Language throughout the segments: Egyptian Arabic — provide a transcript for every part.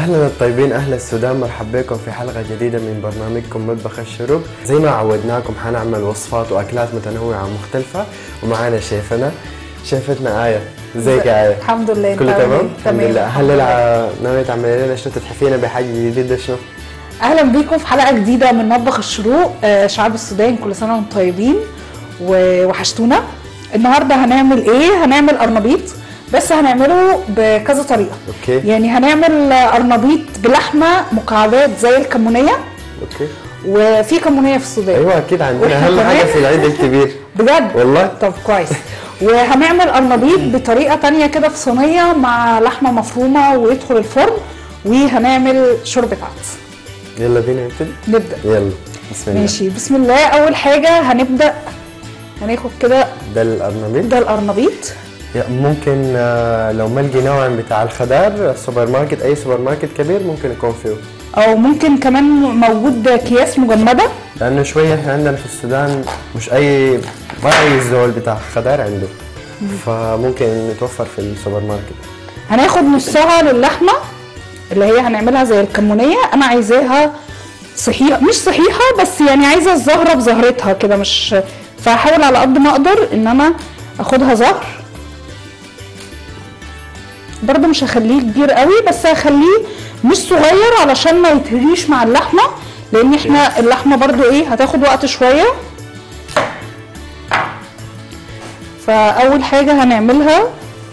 اهلا الطيبين اهل السودان مرحبا بكم في حلقه جديده من برنامجكم مطبخ الشروق زي ما عودناكم حنعمل وصفات واكلات متنوعه ومختلفه ومعانا شيفنا شيفتنا آية ازيك يا آية؟ الحمد لله كله أنت عامل تمام؟ إيه؟ الحمد لله هل الع- ناوية تعملي لنا شنو تتحفينا بحاجة جديدة شنو؟ اهلا بيكم في حلقه جديده من مطبخ الشروق آه، شعب السودان كل سنه وانتم طيبين ووحشتونا النهارده هنعمل ايه هنعمل قرنبيط بس هنعمله بكذا طريقه اوكي يعني هنعمل قرنبيط بلحمه مكعبات زي الكمونيه اوكي وفي كمونيه في السودان ايوه اكيد عندنا وإحنا اهم حاجة كمان. في العيد الكبير بجد والله طب كويس وهنعمل قرنبيط بطريقه تانية كده في صينيه مع لحمه مفرومه ويدخل الفرن وهنعمل شوربه عدس يلا بينا نبتدي نبدا يلا بسم الله ماشي بسم الله اول حاجه هنبدا هناخد كده ده القرنبيط ده القرنبيط يا- ممكن آه، لو ما لقي نوع بتاع الخضار سوبر ماركت اي سوبر ماركت كبير ممكن يكون فيه او ممكن كمان موجود اكياس مجمده لانه شويه احنا عندنا في السودان مش اي ما اي زول بتاع خضار عنده فممكن يتوفر في السوبر ماركت هناخد نصها للحمه اللي هي هنعملها زي الكمونيه انا عايزاها صحيحه مش صحيحه بس يعني عايزه الزهره بزهرتها كده مش فهحاول على قد ما اقدر ان انا اخدها زهر برضه مش هخليه كبير قوي بس هخليه مش صغير علشان ما يتهريش مع اللحمه لان احنا اللحمه برضه ايه هتاخد وقت شويه فاول حاجه هنعملها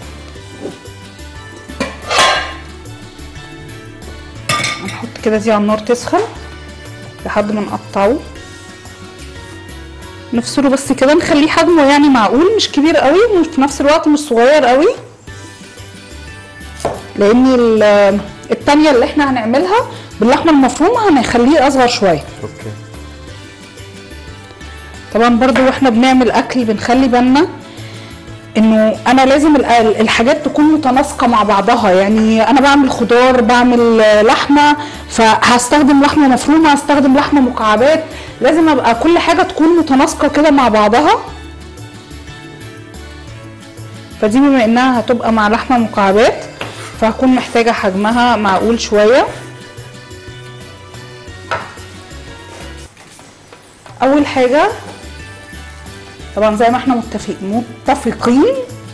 هنحط كده دي على النار تسخن لحد ما نقطعه نفصله بس كده نخليه حجمه يعني معقول مش كبير قوي وفي نفس الوقت مش صغير قوي لان ال- التانية اللي احنا هنعملها باللحمة المفرومة هنخليه اصغر شوية اوكي طبعا برضو واحنا بنعمل اكل بنخلي بالنا انه انا لازم ال- الحاجات تكون متناسقه مع بعضها يعني انا بعمل خضار بعمل آه، لحمه فهستخدم لحمه مفرومه هستخدم لحمه مكعبات لازم ابقى كل حاجه تكون متناسقه كده مع بعضها فدي بما انها هتبقى مع لحمه مكعبات فهكون محتاجه حجمها معقول شويه اول حاجه طبعا زي ما احنا متفق متفقين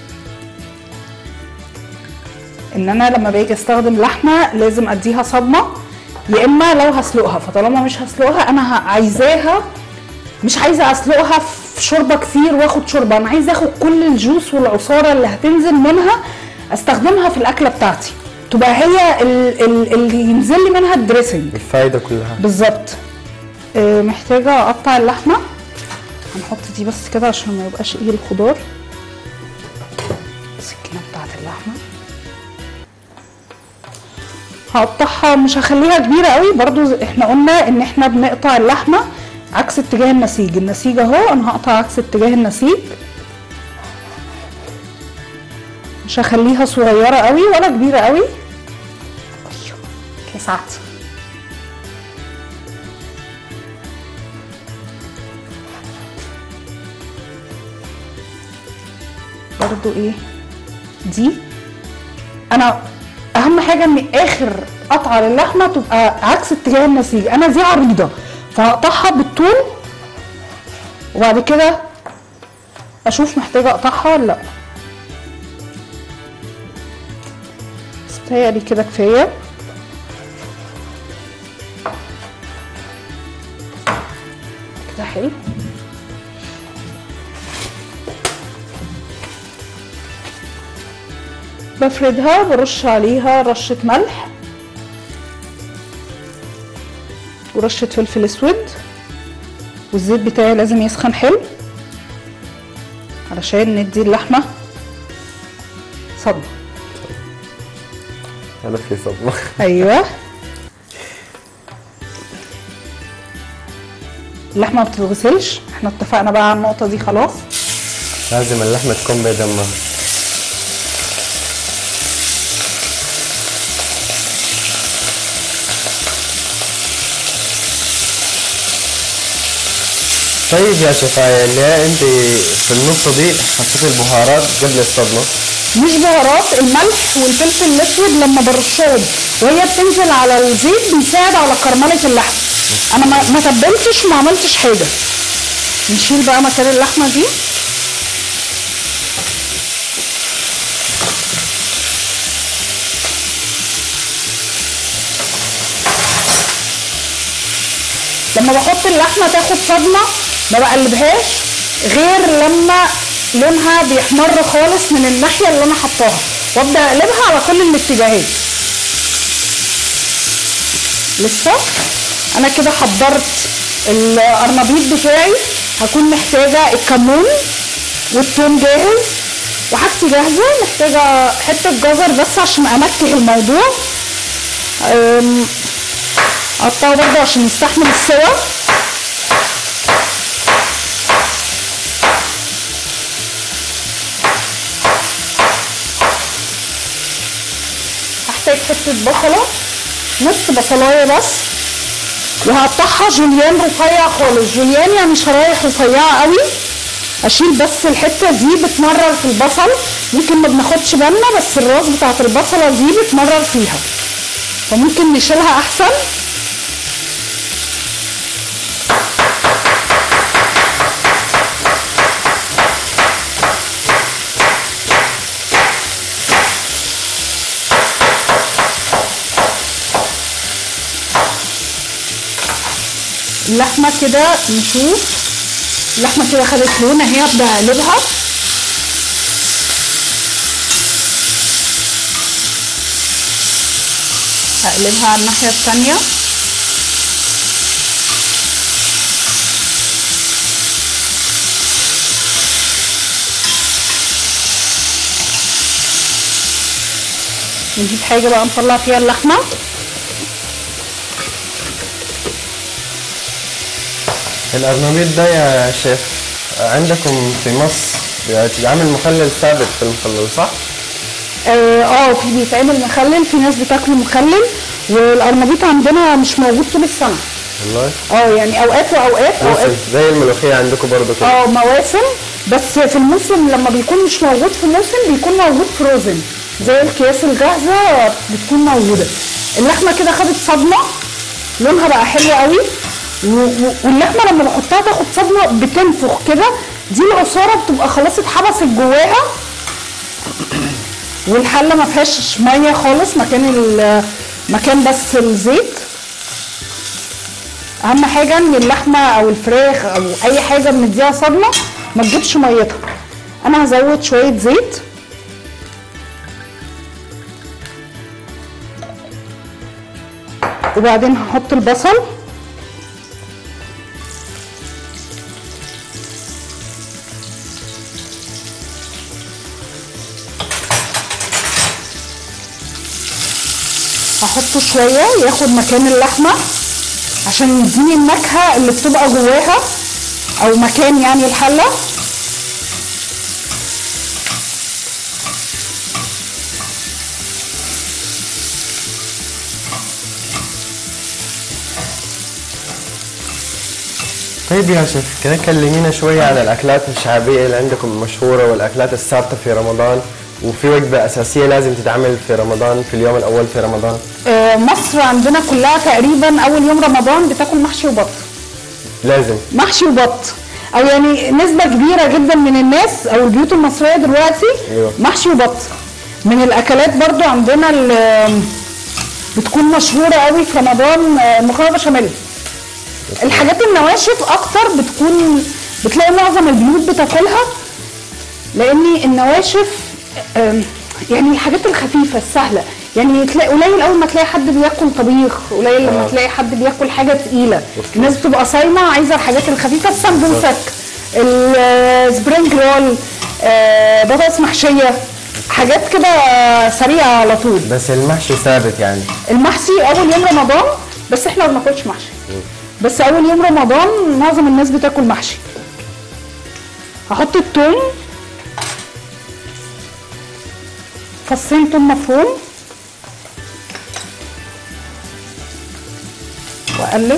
ان انا لما باجي استخدم لحمه لازم اديها صدمه يا اما لو هسلقها فطالما مش هسلقها انا ه- عايزاها مش عايزه اسلقها في شوربه كتير واخد شوربه انا عايزه اخد كل الجوس والعصاره اللي هتنزل منها استخدمها في الاكله بتاعتي تبقى هي ال- ال- اللي ينزل لي منها الدريسنج الفايده كلها بالظبط آه، محتاجة أقطع اللحمة هنحط دي بس كده عشان ما يبقاش ايه الخضار السكينة بتاعت اللحمة هقطعها مش هخليها كبيرة قوي برضو ز- احنا قلنا ان احنا بنقطع اللحمة عكس اتجاه النسيج النسيج اهو انا هقطع عكس اتجاه النسيج مش هخليها صغيرة قوي ولا كبيرة قوي أيوه، كده ساعتي برضو ايه دي انا اهم حاجه ان اخر قطعه للحمه تبقى عكس اتجاه النسيج انا دي عريضه فهقطعها بالطول وبعد كده اشوف محتاجه اقطعها ولا لا بس بتهيألي كده كفايه كده حلو بفردها برش عليها رشة ملح ورشة فلفل اسود والزيت بتاعي لازم يسخن حلو علشان ندي اللحمة صدمة انا في صدمه ايوه اللحمة ما بتتغسلش احنا اتفقنا بقى على النقطة دي خلاص لازم اللحمه تكون بيضمها طيب يا شفاية اللي هي انت في النص دي حطيتي البهارات قبل الصدمه مش بهارات الملح والفلفل الاسود لما برشهم وهي بتنزل على الزيت بيساعد على كرمله اللحم انا ما ما تبلتش وما عملتش حاجه نشيل بقى مكان اللحمه دي لما بحط اللحمه تاخد صدمه ما بقلبهاش غير لما لونها بيحمر خالص من الناحيه اللي انا حطاها وابدا اقلبها على كل الاتجاهات لسه انا كده حضرت القرنبيط بتاعي هكون محتاجه الكمون والثوم جاهز وحاجتي جاهزه محتاجه حته جزر بس عشان انكه الموضوع أم، اقطعه برضه عشان يستحمل السوا هحتاج حته بصله نص بصلايه بس وهقطعها جوليان رفيع خالص جوليان يعني شرايح رفيعه قوي اشيل بس الحته دي بتمرر في البصل ممكن ما بناخدش بالنا بس الراس بتاعت البصله دي بتمرر فيها فممكن نشيلها احسن اللحمه كده نشوف اللحمه كده خدت لون اهي ابدا اقلبها هقلبها على الناحيه التانيه نجيب حاجه بقى نطلع فيها اللحمه الأرنبيط ده يا شيف عندكم في مصر بيتعمل مخلل ثابت في المخلل صح؟ اه آه، في بيتعمل مخلل في ناس بتاكله مخلل والقرنبيط عندنا مش موجود طول السنه والله اه يعني اوقات واوقات اوقات موسم زي الملوخية عندكم برضه كده اه مواسم بس في الموسم لما بيكون مش موجود في موسم بيكون موجود فروزن زي الاكياس الجاهزه بتكون موجوده اللحمه كده خدت صدمه لونها بقى حلو قوي و- و- واللحمه لما بحطها تاخد صدمه بتنفخ كده دي العصاره بتبقى خلاص اتحبست جواها والحله ما فيهاش ميه خالص مكان ال- مكان بس الزيت اهم حاجه ان اللحمه او الفراخ او اي حاجه بنديها صدمه ما تجيبش ميتها انا هزود شويه زيت وبعدين هحط البصل هحطه شويه ياخد مكان اللحمه عشان يديني النكهه اللي بتبقى جواها او مكان يعني الحله طيب يا شيف كده كلمينا شوية عن الأكلات الشعبية اللي عندكم المشهورة والأكلات الثابتة في رمضان وفي وجبة أساسية لازم تتعمل في رمضان في اليوم الأول في رمضان آه، مصر عندنا كلها تقريبا اول يوم رمضان بتاكل محشي وبط لازم محشي وبط او يعني نسبه كبيره جدا من الناس او البيوت المصريه دلوقتي أيوة. محشي وبط من الاكلات برضو عندنا اللي بتكون مشهوره قوي في رمضان آه، المكرونه بشاميل الحاجات النواشف اكتر بتكون بتلاقي معظم البيوت بتاكلها لان النواشف آم، يعني الحاجات الخفيفه السهله يعني تلاقي قليل اول ما تلاقي حد بياكل طبيخ قليل لما آه. تلاقي حد بياكل حاجه تقيله الناس بتبقى صايمه عايزه الحاجات الخفيفه السمبوسك السبرينج رول آه، بطاطس محشيه حاجات كده سريعه على طول بس المحشي ثابت يعني المحشي اول يوم رمضان بس احنا ما بناكلش محشي بس اول يوم رمضان معظم الناس بتاكل محشي هحط التوم فصين توم مفروم واقلب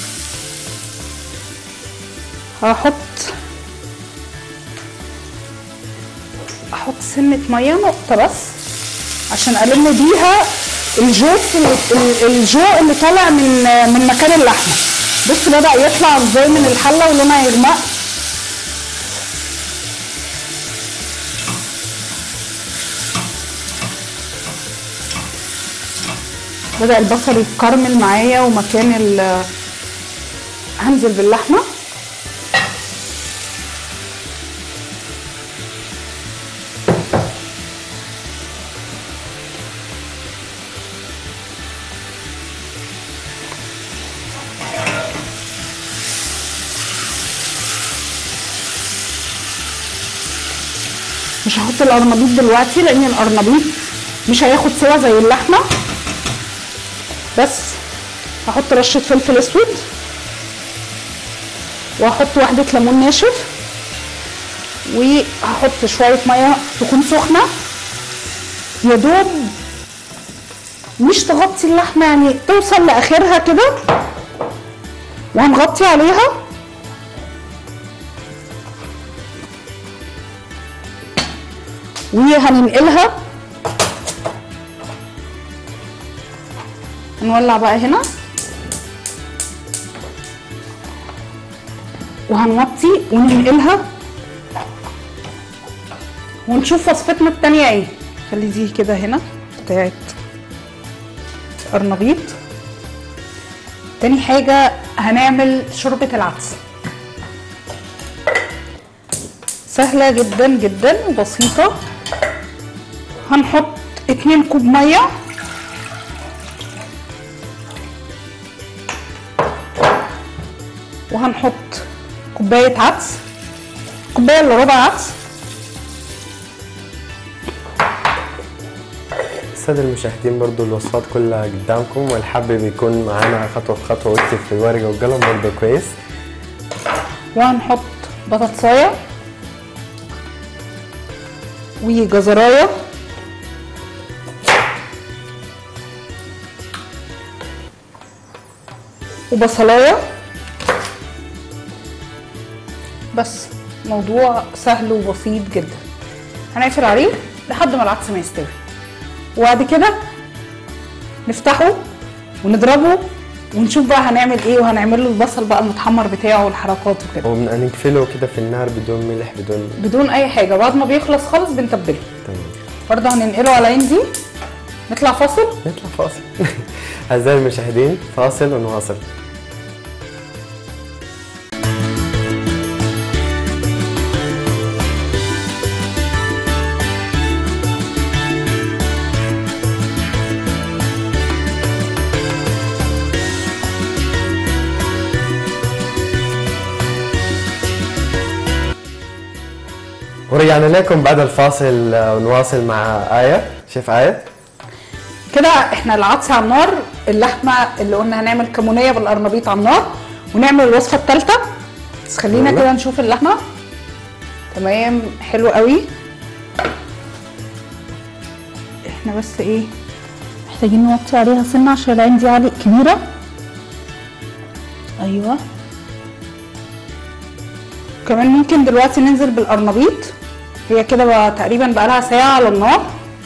هحط سنه ميه نقطه بس عشان الم بيها الجوس اللي ال- الجو اللي طالع من من مكان اللحمه بص بدا يطلع ازاي من الحله ولونها يغمق بدا البصل يتكرمل معايا ومكان ال هنزل باللحمه مش هحط القرنبيط دلوقتي لان القرنبيط مش هياخد سوا زي اللحمه بس هحط رشه فلفل اسود وهحط واحده ليمون ناشف وهحط شويه ميه تكون سخنه يا دوب مش تغطي اللحمه يعني توصل لاخرها كده وهنغطي عليها وهننقلها هنولع بقى هنا وهنوطي وننقلها ونشوف وصفتنا التانية ايه خلي دي كده هنا بتاعت قرنبيط تاني حاجة هنعمل شوربة العدس سهلة جدا جدا وبسيطة هنحط اتنين كوب مية وهنحط كوباية عدس كوباية الا ربع عدس السادة المشاهدين برضو الوصفات كلها قدامكم والحابب يكون معانا خطوة بخطوة ويكتب في ورقة وقلم برضو كويس وهنحط بطاطساية وجزراية وبصلاية بس موضوع سهل وبسيط جدا هنقفل عليه لحد ما العدس ما يستوي وبعد كده نفتحه ونضربه ونشوف بقى هنعمل ايه وهنعمل له البصل بقى المتحمر بتاعه والحركات وكده وبنقفله كده في النار بدون ملح بدون بدون اي حاجه بعد ما بيخلص خالص بنتبله تمام برضه هننقله على عين دي نطلع فاصل نطلع فاصل أعزائي المشاهدين فاصل ونواصل ورجعنا لكم بعد الفاصل آه، ونواصل مع آية شيف آية كده احنا العدس على النار اللحمه اللي قلنا هنعمل كمونيه بالقرنبيط على النار ونعمل الوصفه الثالثه بس خلينا يلا. كده نشوف اللحمه تمام حلو قوي احنا بس ايه محتاجين نوطي عليها سنه عشان العين دي عالي كبيره ايوه كمان ممكن دلوقتي ننزل بالقرنبيط هي كده بقى تقريبا بقى لها ساعه على النار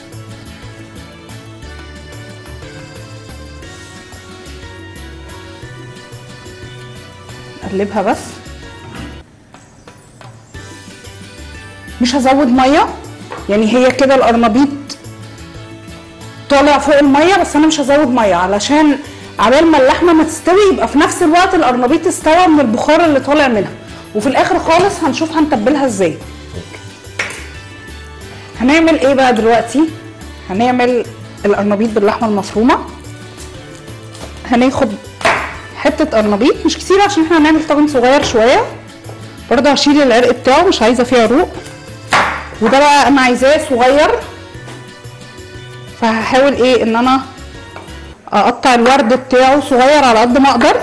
نقلبها بس مش هزود ميه يعني هي كده القرنبيط طالع فوق الميه بس انا مش هزود ميه علشان عبال ما اللحمه ما تستوي يبقى في نفس الوقت القرنبيط استوى من البخار اللي طالع منها وفي الاخر خالص هنشوف هنتبلها ازاي هنعمل ايه بقى دلوقتي هنعمل القرنبيط باللحمه المفرومه هناخد حته قرنبيط مش كتير عشان احنا هنعمل طاجن صغير شويه برضه هشيل العرق بتاعه مش عايزه فيه عروق وده بقى انا عايزاه صغير فهحاول ايه ان انا اقطع الورد بتاعه صغير على قد ما اقدر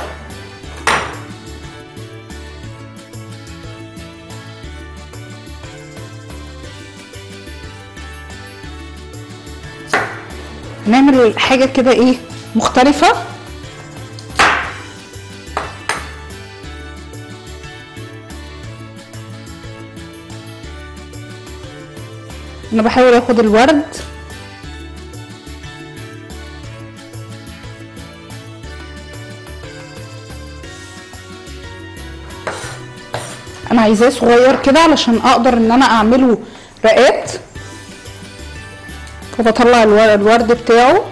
نعمل حاجه كده ايه مختلفه انا بحاول اخد الورد انا عايزاه صغير كده علشان اقدر ان انا اعمله رقات فبطلع الور- الورد بتاعه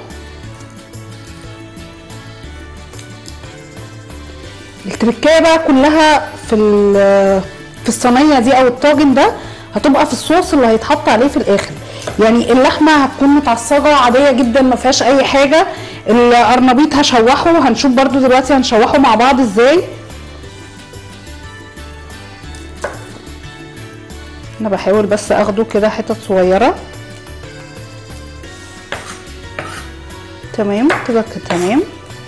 التركية بقى كلها في ال- في الصينية دي او الطاجن ده هتبقى في الصوص اللي هيتحط عليه في الاخر يعني اللحمة هتكون متعصجة عادية جدا ما فيهاش اي حاجة القرنبيط هشوحه هنشوف برضو دلوقتي هنشوحه مع بعض ازاي انا بحاول بس اخده كده حتت صغيرة تمام كده ك- تمام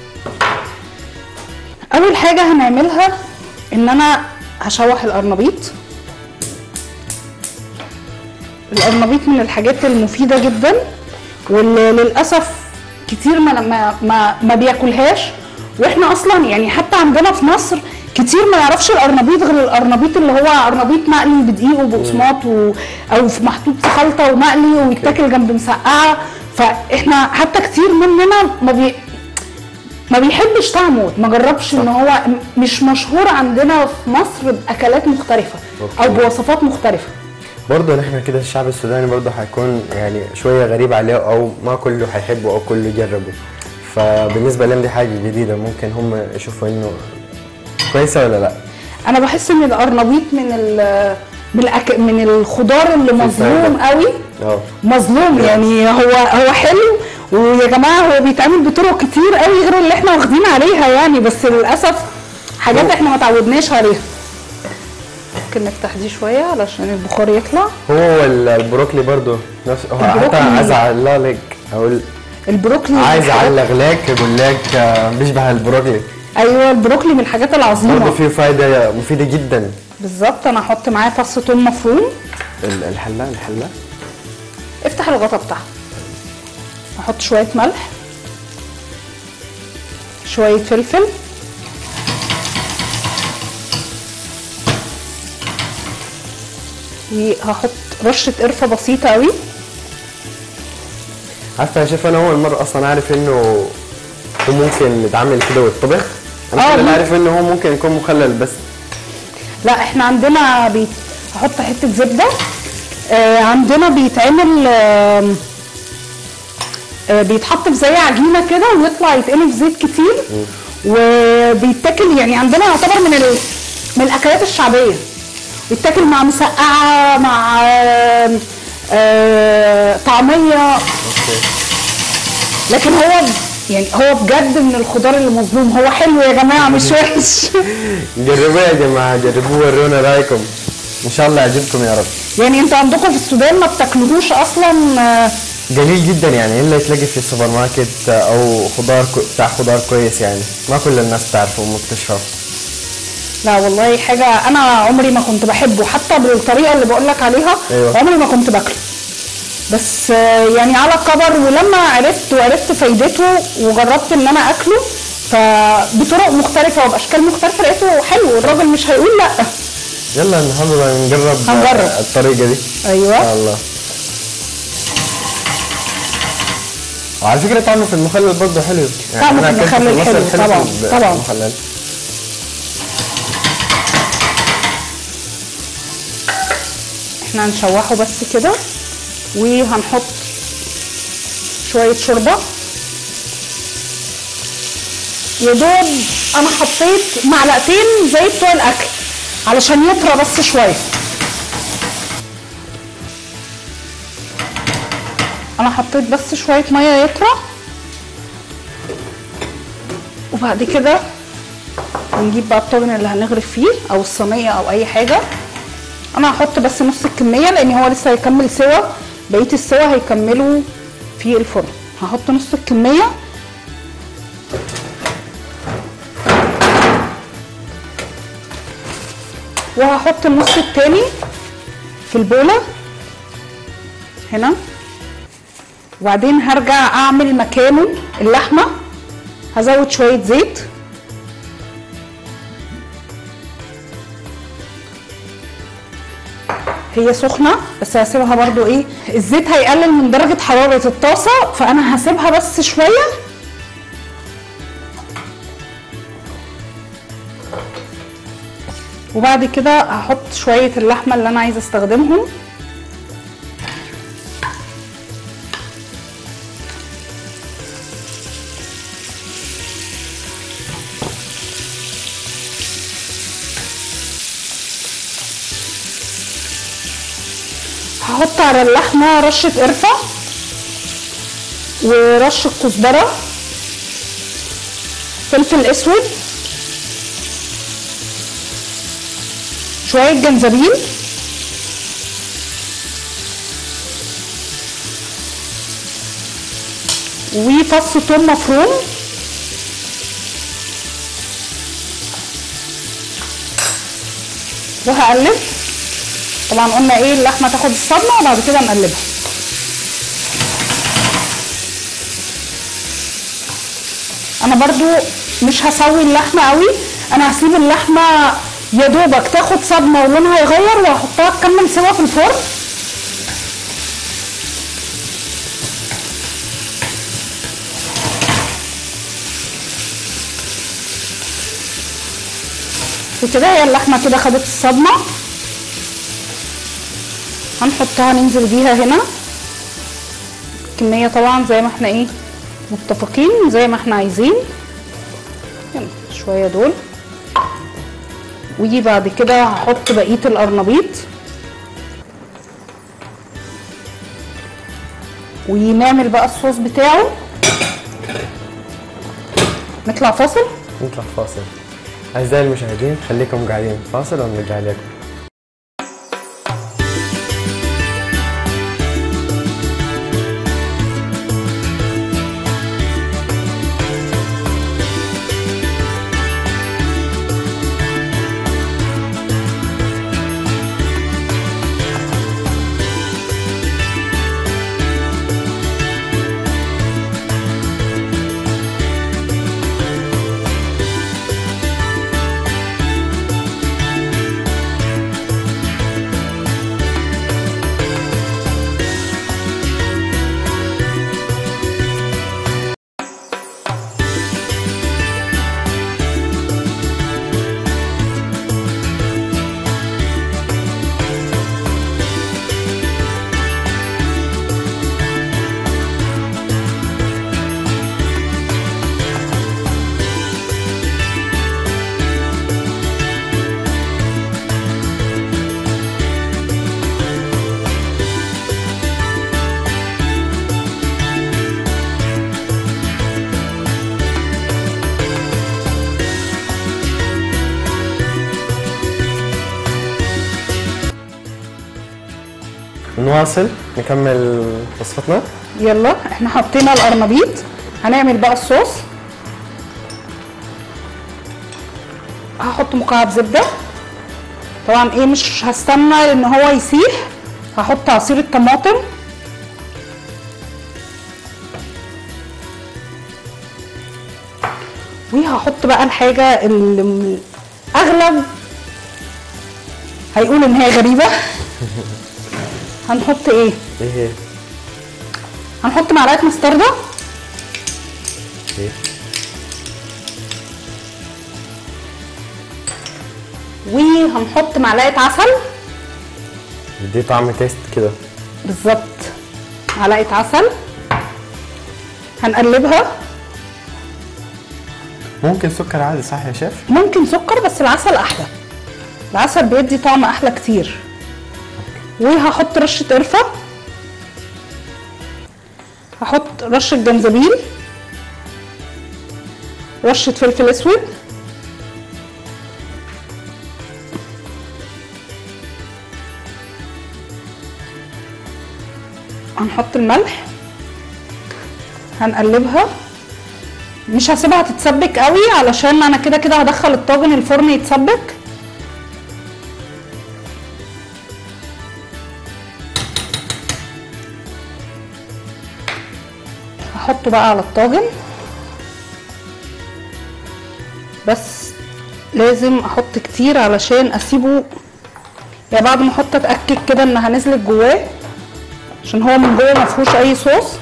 اول حاجة هنعملها ان انا هشوح القرنبيط القرنبيط من الحاجات المفيدة جدا واللي للأسف كتير ما ما ما, ما بياكلهاش واحنا اصلا يعني حتى عندنا في مصر كتير ما يعرفش القرنبيط غير القرنبيط اللي هو قرنبيط مقلي بدقيق وبقسماط و... او في محطوط في خلطه ومقلي ويتاكل جنب مسقعه فاحنا حتى كتير مننا ما بي... ما بيحبش طعمه ما جربش ان هو م- مش مشهور عندنا في مصر باكلات مختلفه او أوكي. بوصفات مختلفه برضه نحن كده الشعب السوداني برضه حيكون يعني شوية غريب عليه أو ما كله حيحبه أو كله يجربه فبالنسبة لهم دي حاجة جديدة ممكن هم يشوفوا إنه كويسة ولا لأ انا بحس ان القرنبيط من ال من, الأك... من الخضار اللي مظلوم قوي اه مظلوم يعني هو هو حلو ويا جماعه هو بيتعمل بطرق كتير قوي غير اللي احنا واخدين عليها يعني بس للاسف حاجات احنا ما تعودناش عليها ممكن نفتح دي شويه علشان البخار يطلع هو والبروكلي برضه نفس هو حتى البروكلي- عايز أعلق أقول البروكلي من عايز الحاجات- أعلق لك يقول لك آه، بيشبه البروكلي ايوه البروكلي من الحاجات برضه العظيمه فيه فايدة مفيدة جدا بالظبط انا هحط معاه فص ثوم مفروم ال- الحلة الحلة افتح الغطا بتاعها احط شويه ملح شويه فلفل وهحط رشه قرفه بسيطه قوي عارفة يا شيف أنا أول مرة أصلا أعرف إنه هو ممكن يتعمل كده ويطبخ أنا آه، كل اللي ممكن. عارف إنه هو ممكن يكون مخلل بس لا احنا عندنا بيت... هحط حته زبده آه عندنا بيتعمل آه آه بيتحط في زي عجينه كده ويطلع يتقلي في زيت كتير وبيتاكل يعني عندنا يعتبر من ال... من الاكلات الشعبيه بيتاكل مع مسقعه مع آه آه طعميه لكن هو يعني هو بجد من الخضار اللي مظلوم هو حلو يا جماعه مش وحش جربوه يا جماعة جربوه ورونا رأيكم إن شاء الله يعجبكم يا رب يعني انتوا عندكم في السودان ما بتاكلوهوش اصلا آه، قليل جدا يعني الا تلاقي في السوبر ماركت او خضار كو... بتاع خضار كويس يعني ما كل الناس تعرفه ومكتشفه لا والله حاجه انا عمري ما كنت بحبه حتى بالطريقه اللي بقول لك عليها أيوة. عمري ما كنت باكله بس آه، يعني على كبر ولما عرفت وعرفت فايدته وجربت ان انا اكله فبطرق مختلفه وباشكال مختلفه لقيته حلو الراجل مش هيقول لا يلا النهارده نجرب هنجرب. آه، الطريقه دي أيوة. ان شاء الله وعلى فكره طعمه في المخلل برضه حلو طعمه أنا في أكلت المخلل مصر حلو، في طبعاً، ب- طبعاً. المخلل احنا هنشوحه بس كده وهنحط شويه شوربه يا دوب انا حطيت معلقتين زي بتوع الاكل علشان يطرى بس شويه انا حطيت بس شويه ميه يطرى وبعد كده نجيب بقى الطاجن اللي هنغرف فيه او الصينيه او اي حاجه انا هحط بس نص الكميه لان هو لسه هيكمل سوا بقيه السوا هيكملوا في الفرن هحط نص الكميه وهحط النص التاني في البولة هنا وبعدين هرجع اعمل مكانه اللحمة هزود شوية زيت هي سخنه بس هسيبها برضو ايه الزيت هيقلل من درجه حراره الطاسه فانا هسيبها بس شويه وبعد كده هحط شويه اللحمه اللي انا عايزه استخدمهم هحط على اللحمه رشه قرفه ورشه كزبره فلفل اسود شويه جنزبيل وفص ثوم مفروم وهقلب طبعا قلنا ايه اللحمه تاخد الصدمه وبعد كده نقلبها انا برضو مش هسوي اللحمه قوي انا هسيب اللحمه يا دوبك تاخد صدمه ولونها يغير وهحطها تكمل سوا في الفرن وكده هي اللحمه كده خدت الصدمه هنحطها ننزل بيها هنا كمية طبعا زي ما احنا ايه متفقين زي ما احنا عايزين يلا شوية دول ويجي بعد كده هحط بقية القرنبيط ونعمل بقى الصوص بتاعه نطلع فاصل نطلع فاصل أعزائي المشاهدين خليكم قاعدين فاصل ونرجع لكم نواصل نكمل وصفتنا يلا احنا حطينا القرنبيط هنعمل بقى الصوص هحط مكعب زبده طبعا ايه مش هستنى ان هو يسيح هحط عصير الطماطم وهحط بقى الحاجه اللي م- اغلب هيقول ان هي غريبه هنحط ايه ايه هي؟ هنحط معلقه مستردة ايه؟ وهنحط معلقه عسل بدي طعم تيست كده بالظبط معلقه عسل هنقلبها ممكن سكر عادي صح يا شيف؟ ممكن سكر بس العسل احلى العسل بيدي طعم احلى كتير وهحط رشه قرفه هحط رشه جنزبيل رشه فلفل اسود هنحط الملح هنقلبها مش هسيبها تتسبك قوي علشان انا كده كده هدخل الطاجن الفرن يتسبك هحطه بقى على الطاجن بس لازم احط كتير علشان اسيبه يعني بعد ما احط اتاكد كده انها نزلت جواه عشان هو من جوه ما فيهوش اي صوص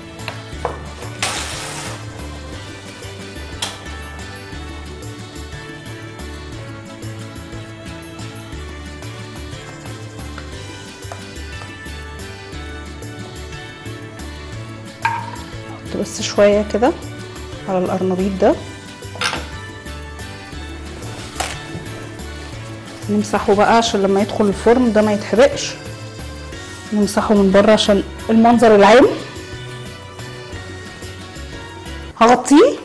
احط بس شويه كده على القرنبيط ده نمسحه بقى عشان لما يدخل الفرن ده ما يتحرقش نمسحه من بره عشان المنظر العام هغطيه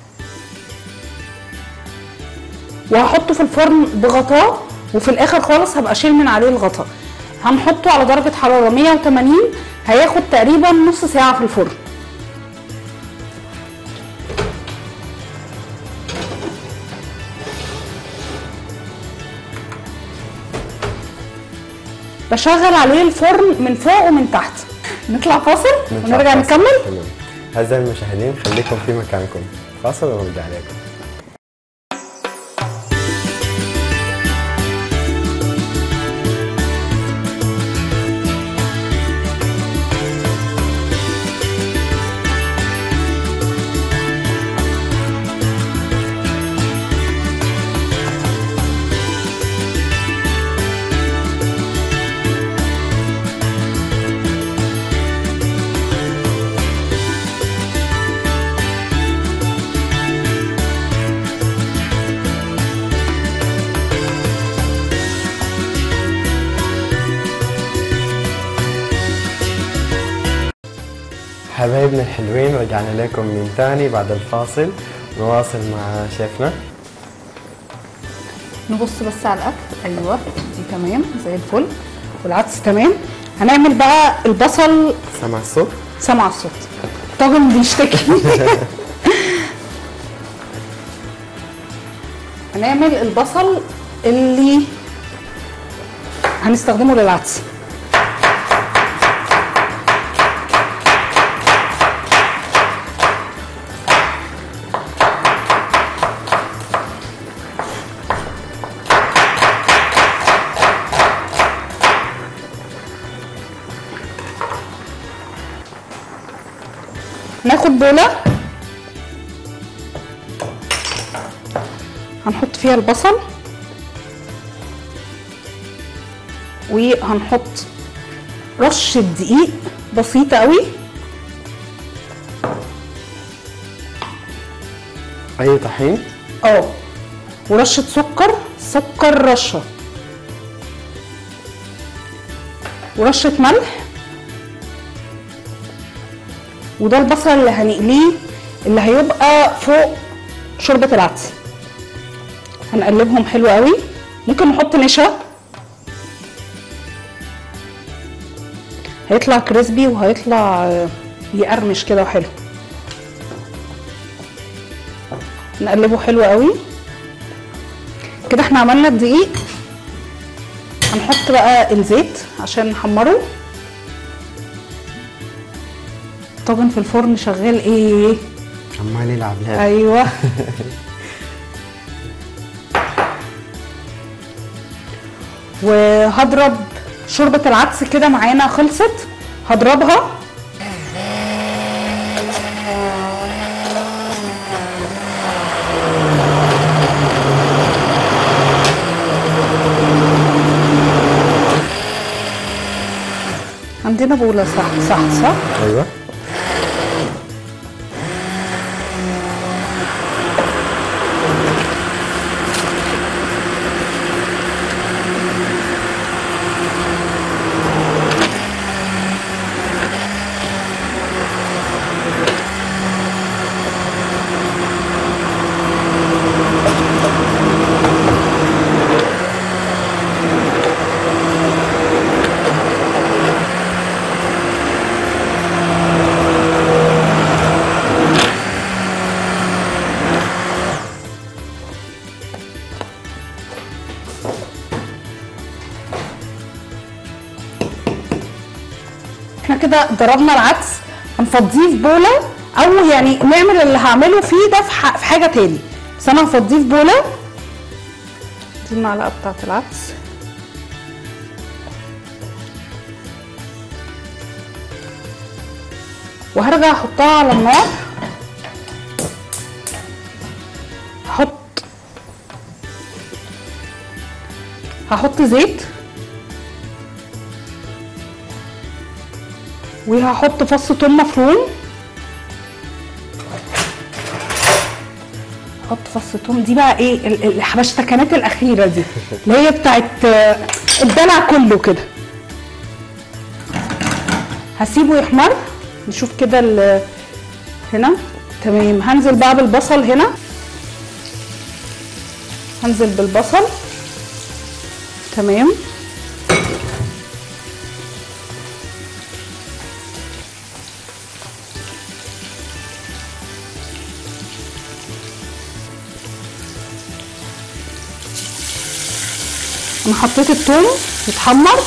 وهحطه في الفرن بغطاء وفي الاخر خالص هبقى اشيل من عليه الغطاء هنحطه على درجة حرارة 180 هياخد تقريبا نص ساعة في الفرن بشغل عليه الفرن من فوق ومن تحت نطلع فاصل ونرجع فاصل. نكمل تمام أعزائي المشاهدين خليكم في مكانكم فاصل ونرجع لكم حبايبنا الحلوين رجعنا لكم من تاني بعد الفاصل نواصل مع شيفنا نبص بس على الاكل ايوه دي تمام زي الفل والعدس تمام هنعمل بقى البصل سمع الصوت سمع الصوت طاجن بيشتكي هنعمل البصل اللي هنستخدمه للعدس ناخد بولة هنحط فيها البصل وهنحط رشة دقيق بسيطة قوي أي طحين اه ورشة سكر سكر رشة ورشة ملح وده البصل اللي هنقليه اللي هيبقى فوق شوربة العدس هنقلبهم حلو قوي ممكن نحط نشا هيطلع كريسبي وهيطلع آه، يقرمش كده وحلو نقلبه حلو قوي كده احنا عملنا الدقيق هنحط بقى الزيت عشان نحمره الطاجن في الفرن شغال ايه عمال يلعب لعب ايوه وهضرب شوربة العدس كده معانا خلصت هضربها عندنا بولة صح صح صح أيوة احنا كده ضربنا العدس هنفضيه في بوله او يعني نعمل اللي هعمله فيه ده في ح- في حاجه تاني بس انا هفضيه في بوله دي المعلقه بتاعت العدس وهرجع احطها على النار هحط هحط زيت وهحط فص ثوم مفروم احط فص ثوم دي بقى ايه ال- ال- الحبشتكنات الاخيره دي اللي هي بتاعت آه، الدلع كله كده هسيبه يحمر نشوف كده ال- هنا تمام هنزل بقى بالبصل هنا هنزل بالبصل تمام انا حطيت الثوم يتحمر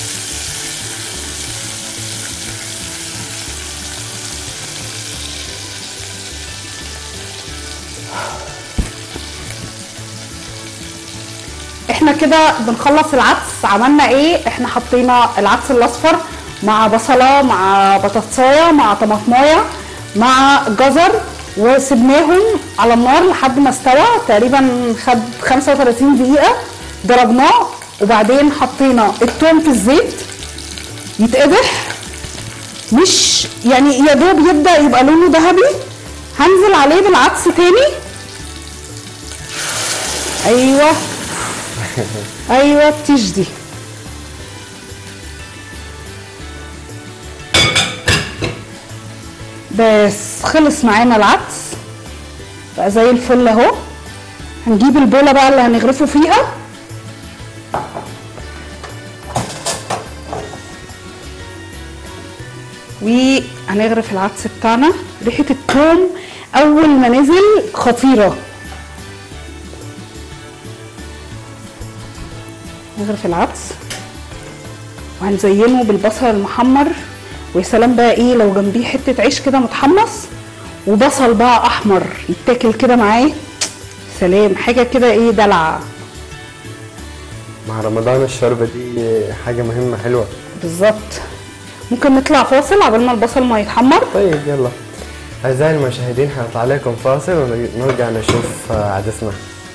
احنا كده بنخلص العدس عملنا ايه احنا حطينا العدس الاصفر مع بصله مع بطاطسايه مع طماطمايه مع جزر وسبناهم على النار لحد ما استوى تقريبا خد 35 دقيقه ضربناه وبعدين حطينا التوم في الزيت يتقدح مش يعني يا دوب يبدا يبقى لونه ذهبي هنزل عليه بالعدس تاني ايوه ايوه التيش دي بس خلص معانا العدس بقى زي الفل اهو هنجيب البوله بقى اللي هنغرفه فيها وهنغرف العدس بتاعنا ريحه الثوم اول ما نزل خطيره نغرف العدس وهنزينه بالبصل المحمر ويا سلام بقى ايه لو جنبيه حته عيش كده متحمص وبصل بقى احمر يتاكل كده معاه سلام حاجه كده ايه دلع مع رمضان الشوربه دي حاجه مهمه حلوه بالظبط ممكن نطلع فاصل عبال ما البصل ما يتحمر طيب يلا اعزائي المشاهدين حنطلع عليكم فاصل ونرجع نشوف آه، عدسنا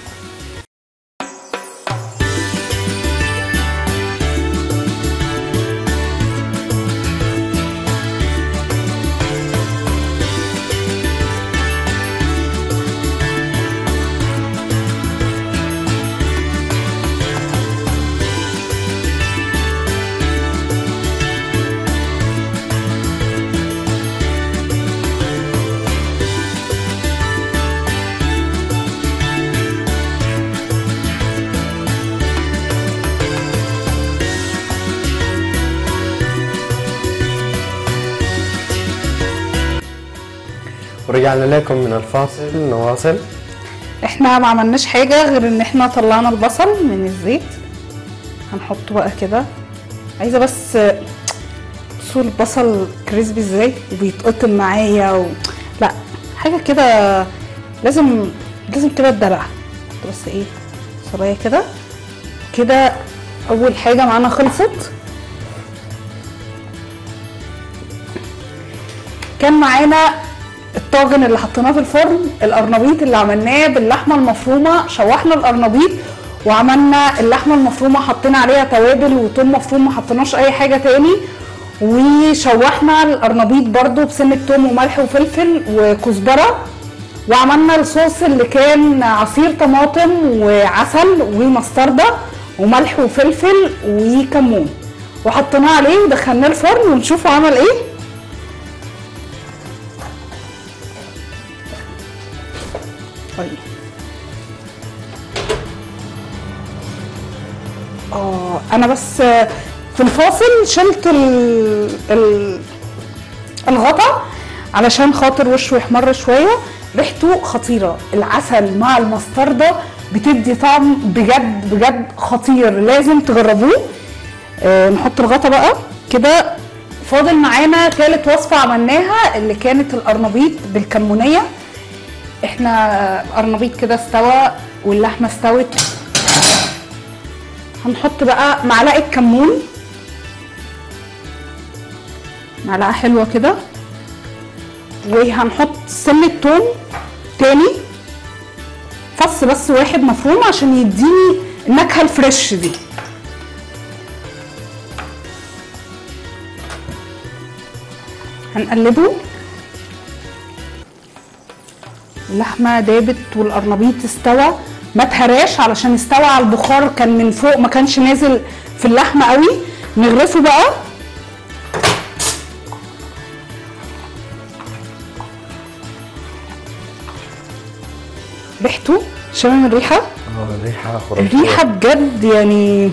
ورجعنا لكم من الفاصل نواصل احنا ما عملناش حاجه غير ان احنا طلعنا البصل من الزيت هنحطه بقى كده عايزه بس بصوا البصل كريسبي ازاي وبيتقطم معايا و... لا حاجه كده لازم لازم كده الدلع حط بس ايه صبايه كده كده اول حاجه معانا خلصت كان معانا الطاجن اللي حطيناه في الفرن القرنبيط اللي عملناه باللحمه المفرومه شوحنا القرنبيط وعملنا اللحمه المفرومه حطينا عليها توابل وثوم مفروم ما حطيناش اي حاجه تاني وشوحنا القرنبيط برضو بسنه ثوم وملح وفلفل وكزبره وعملنا الصوص اللي كان عصير طماطم وعسل ومستردة وملح وفلفل وكمون وحطيناه عليه ودخلناه الفرن ونشوفه عمل ايه طيب اه انا بس في الفاصل شلت ال ال الغطا علشان خاطر وشه يحمر شويه ريحته خطيره العسل مع المستردة بتدي طعم بجد بجد خطير لازم تجربوه آه نحط الغطا بقى كده فاضل معانا ثالث وصفه عملناها اللي كانت القرنبيط بالكمونيه احنا القرنبيط كده استوى واللحمه استوت هنحط بقى معلقه كمون معلقه حلوه كده وهنحط سنة توم تاني فص بس واحد مفروم عشان يديني النكهة الفريش دي هنقلبه اللحمة دابت والقرنبيط استوى ما اتهراش علشان استوى على البخار كان من فوق ما كانش نازل في اللحمة قوي نغرفه بقى ريحته شامم الريحة اه الريحه خرافيه الريحة بجد يعني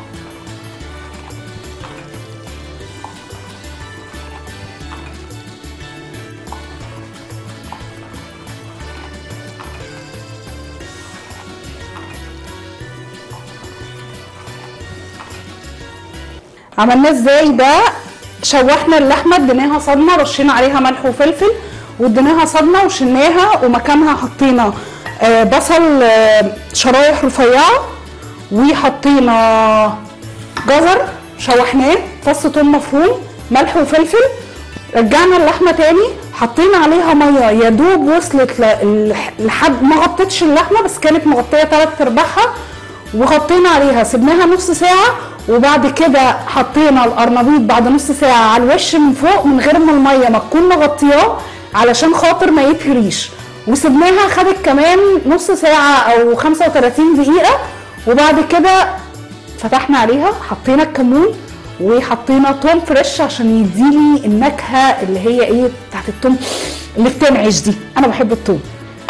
عملناه ازاي ده شوحنا اللحمه اديناها صدمه رشينا عليها ملح وفلفل واديناها صدمه وشلناها ومكانها حطينا آه، بصل آه، شرايح رفيعه وحطينا جزر شوحناه فص ثوم مفروم ملح وفلفل رجعنا اللحمه تاني حطينا عليها ميه يا دوب وصلت ل- لحد ما غطتش اللحمه بس كانت مغطيه تلات ارباعها وغطينا عليها سبناها نص ساعه وبعد كده حطينا القرنبيط بعد نص ساعه على الوش من فوق من غير ما الميه ما تكون مغطياه علشان خاطر ما يتهريش وسبناها خدت كمان نص ساعه او 35 دقيقه وبعد كده فتحنا عليها حطينا الكمون وحطينا توم فريش عشان يديلي النكهه اللي هي ايه بتاعت التوم اللي بتنعش دي انا بحب التوم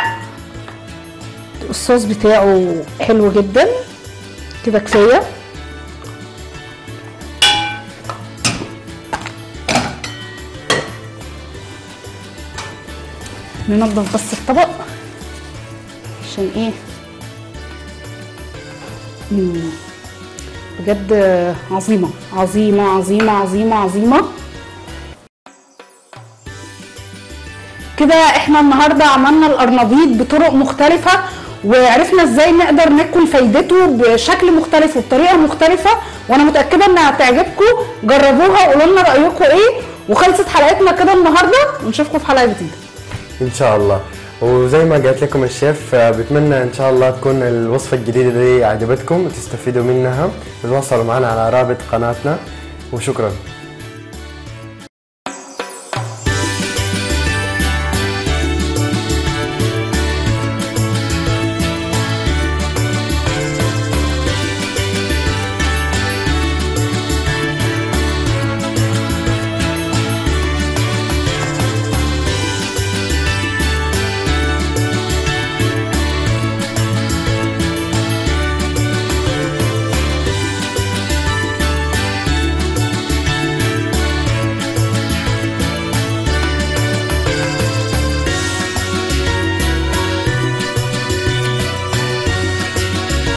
الصوص بتاعه حلو جدا كده كفايه ننضف بس الطبق عشان ايه مم. بجد عظيمة عظيمة عظيمة عظيمة عظيمة كده احنا النهاردة عملنا القرنبيط بطرق مختلفة وعرفنا ازاي نقدر ناكل فايدته بشكل مختلف وبطريقة مختلفة وانا متأكدة انها هتعجبكم جربوها وقولوا لنا رأيكم ايه وخلصت حلقتنا كده النهاردة ونشوفكم في حلقة جديدة ان شاء الله وزي ما قالت لكم الشيف آه، بتمنى ان شاء الله تكون الوصفه الجديده دي عجبتكم وتستفيدوا منها تتواصلوا معنا على رابط قناتنا وشكرا